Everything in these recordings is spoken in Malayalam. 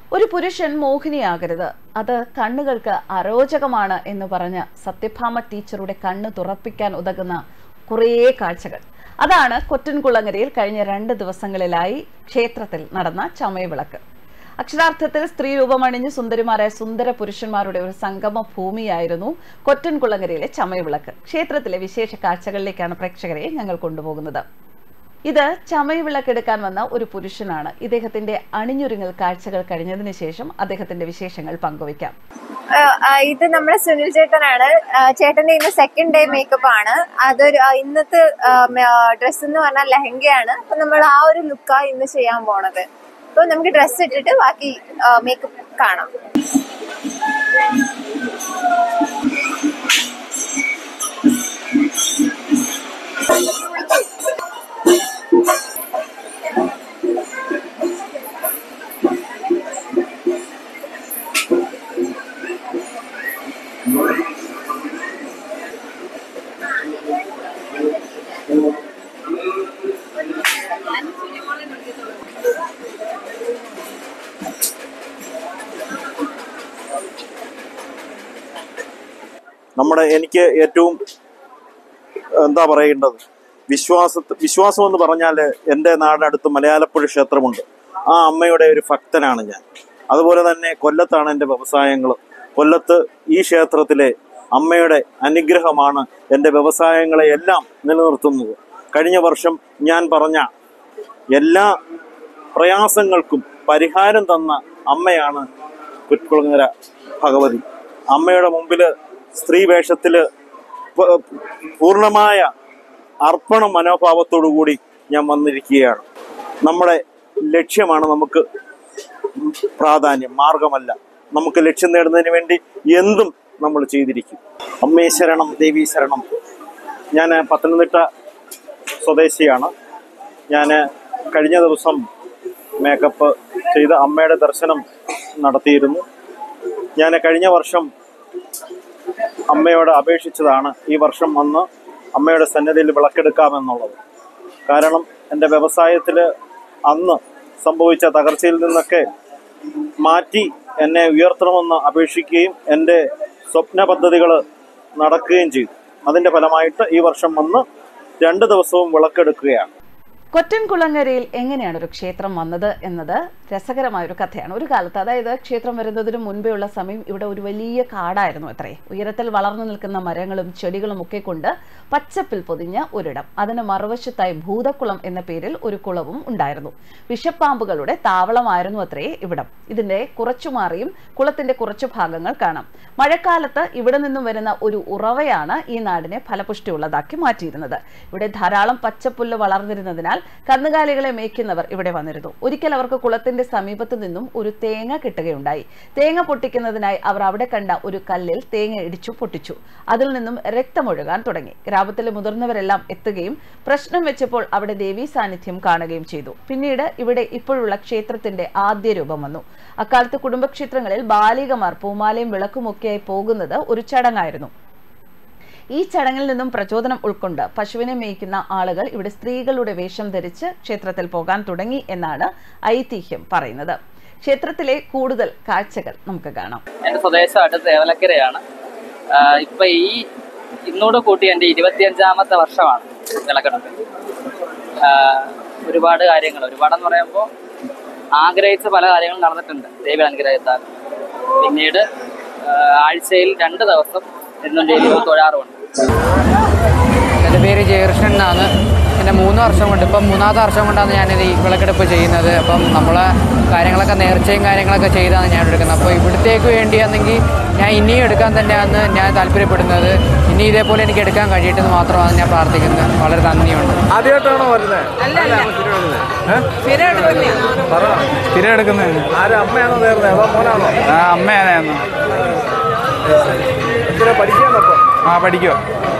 ഒരു പുരുഷൻ മോഹിനിയാകരുത് അത് കണ്ണുകൾക്ക് അരോചകമാണ് എന്ന് പറഞ്ഞ് സത്യഭാമ ടീച്ചറുടെ കണ്ണ് തുറപ്പിക്കാൻ ഉതകുന്ന കുറേ കാഴ്ചകൾ അതാണ് കൊറ്റൻകുളങ്ങരയിൽ കഴിഞ്ഞ രണ്ട് ദിവസങ്ങളിലായി ക്ഷേത്രത്തിൽ നടന്ന ചമയവിളക്ക് അക്ഷരാർത്ഥത്തിൽ സ്ത്രീ രൂപമണിഞ്ഞ് സുന്ദരിമാരായ സുന്ദര പുരുഷന്മാരുടെ ഒരു സംഗമ ഭൂമിയായിരുന്നു കൊറ്റൻകുളങ്ങരയിലെ ചമയവിളക്ക് ക്ഷേത്രത്തിലെ വിശേഷ കാഴ്ചകളിലേക്കാണ് പ്രേക്ഷകരെ ഞങ്ങൾ കൊണ്ടുപോകുന്നത് ഇത് ചമയവിളക്കെടുക്കാൻ വന്ന ഒരു പുരുഷനാണ് ഇദ്ദേഹത്തിന്റെ അണിഞ്ഞൊരുങ്ങൽ കാഴ്ചകൾ കഴിഞ്ഞതിന് ശേഷം അദ്ദേഹത്തിന്റെ വിശേഷങ്ങൾ പങ്കുവയ്ക്കാം ആ, ആ, ഇത് നമ്മുടെ സുനിൽ ചേട്ടനാണ് ആ, ചേട്ടന്റെ ഇന്ന് സെക്കൻഡ് ഡേ മേക്കപ്പ് ആണ് അതൊരു ആ, ഇന്നത്തെ ഡ്രസ് എന്ന് പറഞ്ഞാൽ ലെഹങ്കയാണ് അപ്പൊ നമ്മൾ ആ ഒരു ലുക്കാ ഇന്ന് ചെയ്യാൻ പോണത് അപ്പൊ നമുക്ക് ഡ്രസ് ഇട്ടിട്ട് ബാക്കി മേക്കപ്പ് കാണാം നമ്മുടെ എനിക്ക് ഏറ്റവും എന്താ പറയേണ്ടത് വിശ്വാസ വിശ്വാസം എന്ന് പറഞ്ഞാൽ എൻ്റെ നാടിനടുത്ത് മലയാളപ്പുഴ ക്ഷേത്രമുണ്ട് ആ അമ്മയുടെ ഒരു ഭക്തനാണ് ഞാൻ അതുപോലെ തന്നെ കൊല്ലത്താണ് എൻ്റെ വ്യവസായങ്ങൾ കൊല്ലത്ത് ഈ ക്ഷേത്രത്തിലെ അമ്മയുടെ അനുഗ്രഹമാണ് എൻ്റെ വ്യവസായങ്ങളെ എല്ലാം നിലനിർത്തുന്നത് കഴിഞ്ഞ വർഷം ഞാൻ പറഞ്ഞ എല്ലാ പ്രയാസങ്ങൾക്കും പരിഹാരം തന്ന അമ്മയാണ് കുറ്റുകുളങ്ങര ഭഗവതി അമ്മയുടെ മുമ്പിൽ സ്ത്രീ വേഷത്തിൽ പൂർണ്ണമായ അർപ്പണ മനോഭാവത്തോടു കൂടി ഞാൻ വന്നിരിക്കുകയാണ് നമ്മുടെ ലക്ഷ്യമാണ് നമുക്ക് പ്രാധാന്യം മാർഗമല്ല നമുക്ക് ലക്ഷ്യം നേടുന്നതിന് വേണ്ടി എന്തും നമ്മൾ ചെയ്തിരിക്കും അമ്മേ ശരണം ദേവീ ശരണം ഞാൻ പത്തനംതിട്ട സ്വദേശിയാണ് ഞാൻ കഴിഞ്ഞ ദിവസം മേക്കപ്പ് ചെയ്ത് അമ്മയുടെ ദർശനം നടത്തിയിരുന്നു ഞാൻ കഴിഞ്ഞ വർഷം അമ്മയോട് അപേക്ഷിച്ചതാണ് ഈ വർഷം വന്ന് അമ്മയുടെ സന്നദ്ധിയിൽ വിളക്കെടുക്കാമെന്നുള്ളത് കാരണം എൻ്റെ വ്യവസായത്തിൽ അന്ന് സംഭവിച്ച തകർച്ചയിൽ നിന്നൊക്കെ മാറ്റി എന്നെ ഉയർത്തണമെന്ന് അപേക്ഷിക്കുകയും എൻ്റെ സ്വപ്ന പദ്ധതികൾ നടക്കുകയും ചെയ്തു അതിൻ്റെ ഫലമായിട്ട് ഈ വർഷം വന്ന് രണ്ട് ദിവസവും വിളക്കെടുക്കുകയാണ് കൊറ്റൻകുളങ്ങരയിൽ എങ്ങനെയാണ് ഒരു ക്ഷേത്രം വന്നത് എന്നത് രസകരമായ ഒരു കഥയാണ് ഒരു കാലത്ത് അതായത് ക്ഷേത്രം വരുന്നതിന് മുൻപേ ഉള്ള സമയം ഇവിടെ ഒരു വലിയ കാടായിരുന്നു അത്രേ ഉയരത്തിൽ വളർന്നു നിൽക്കുന്ന മരങ്ങളും ചെടികളും ഒക്കെ കൊണ്ട് പച്ചപ്പിൽ പൊതിഞ്ഞ ഒരിടം അതിന് മറുവശത്തായി ഭൂതക്കുളം എന്ന പേരിൽ ഒരു കുളവും ഉണ്ടായിരുന്നു വിഷപ്പാമ്പുകളുടെ താവളമായിരുന്നു അത്രേ ഇവിടം ഇതിന്റെ കുറച്ചു മാറിയും കുളത്തിന്റെ കുറച്ചു ഭാഗങ്ങൾ കാണാം മഴക്കാലത്ത് ഇവിടെ നിന്നും വരുന്ന ഒരു ഉറവയാണ് ഈ നാടിനെ ഫലപുഷ്ടിയുള്ളതാക്കി മാറ്റിയിരുന്നത് ഇവിടെ ധാരാളം പച്ചപ്പുല്ല് വളർന്നിരുന്നതിനാൽ കന്നുകാലികളെ മേയ്ക്കുന്നവർ ഇവിടെ വന്നിരുന്നു ഒരിക്കൽ അവർക്ക് കുളത്തിന്റെ സമീപത്തു നിന്നും ഒരു തേങ്ങ കിട്ടുകയുണ്ടായി തേങ്ങ പൊട്ടിക്കുന്നതിനായി അവർ അവിടെ കണ്ട ഒരു കല്ലിൽ തേങ്ങ ഇടിച്ചു പൊട്ടിച്ചു അതിൽ നിന്നും രക്തമൊഴുകാൻ തുടങ്ങി ഗ്രാമത്തിലെ മുതിർന്നവരെല്ലാം എത്തുകയും പ്രശ്നം വെച്ചപ്പോൾ അവിടെ ദേവീ സാന്നിധ്യം കാണുകയും ചെയ്തു പിന്നീട് ഇവിടെ ഇപ്പോഴുള്ള ക്ഷേത്രത്തിന്റെ ആദ്യ രൂപം വന്നു അക്കാലത്ത് കുടുംബക്ഷേത്രങ്ങളിൽ ബാലികമാർ പൂമാലയും വിളക്കുമൊക്കെയായി പോകുന്നത് ഒരു ചടങ്ങായിരുന്നു ഈ ചടങ്ങിൽ നിന്നും പ്രചോദനം ഉൾക്കൊണ്ട് പശുവിനെ മേയ്ക്കുന്ന ആളുകൾ ഇവിടെ സ്ത്രീകളുടെ വേഷം ധരിച്ച് ക്ഷേത്രത്തിൽ പോകാൻ തുടങ്ങി എന്നാണ് ഐതിഹ്യം പറയുന്നത് ക്ഷേത്രത്തിലെ കൂടുതൽ കാഴ്ചകൾ നമുക്ക് കാണാം എൻ്റെ സ്വദേശം അടുത്ത് തേവലക്കരയാണ് ആഹ് ഇപ്പൊ ഈ ഇന്നോട് കൂട്ടി എൻ്റെ ഇരുപത്തിയഞ്ചാമത്തെ വർഷമാണ് വിളക്കെടുപ്പ് ആഹ് ഒരുപാട് കാര്യങ്ങൾ ഒരുപാടെന്ന് പറയുമ്പോൾ ആഗ്രഹിച്ച പല കാര്യങ്ങളും നടന്നിട്ടുണ്ട് ദേവി അനുഗ്രഹത്താൽ പിന്നീട് ആഹ് ആഴ്ചയിൽ രണ്ട് ദിവസം എന്നും ഡെയിലി തൊഴാറുമുണ്ട് എൻ്റെ പേര് ജയകൃഷ്ണൻ എന്നാണ് എൻ്റെ മൂന്ന് വർഷം കൊണ്ട് ഇപ്പം മൂന്നാമത്തെ വർഷം കൊണ്ടാണ് ഞാനിത് ഈ വിളക്കെടുപ്പ് ചെയ്യുന്നത് അപ്പം നമ്മളെ കാര്യങ്ങളൊക്കെ നേർച്ചയും കാര്യങ്ങളൊക്കെ ചെയ്താണ് ഞാൻ എടുക്കുന്നത് അപ്പോൾ ഇവിടത്തേക്ക് വേണ്ടിയാണെങ്കിൽ ഞാൻ ഇനിയും എടുക്കാൻ തന്നെയാണ് ഞാൻ താല്പര്യപ്പെടുന്നത് ഇനി ഇതേപോലെ എനിക്ക് എടുക്കാൻ കഴിയട്ടെന്ന് മാത്രമാണ് ഞാൻ പ്രാർത്ഥിക്കുന്നത് വളരെ നന്ദിയുണ്ട് ആദ്യമായിട്ടാണോ വരുന്നത് സ്ഥിരം എടുക്കുന്നത് ആര് അമ്മയാണോ നേർന്നത് അതോ മോനാണോ ആ അമ്മയായിരുന്നു എന്തിനാ പഠിക്കാന്നപ്പോ ആ പഠിക്കുക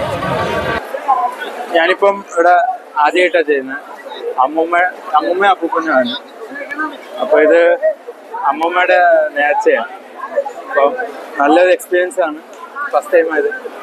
ഞാനിപ്പം ഇവിടെ ആദ്യമായിട്ടാണ് ചെയ്യുന്നത് അമ്മൂമ്മ അമ്മൂമ്മ അപ്പൂപ്പനുമാണ് അപ്പോൾ ഇത് അമ്മൂമ്മയുടെ നേർച്ചയാണ് അപ്പം നല്ലൊരു എക്സ്പീരിയൻസ് ആണ് ഫസ്റ്റ് ടൈം ആയത്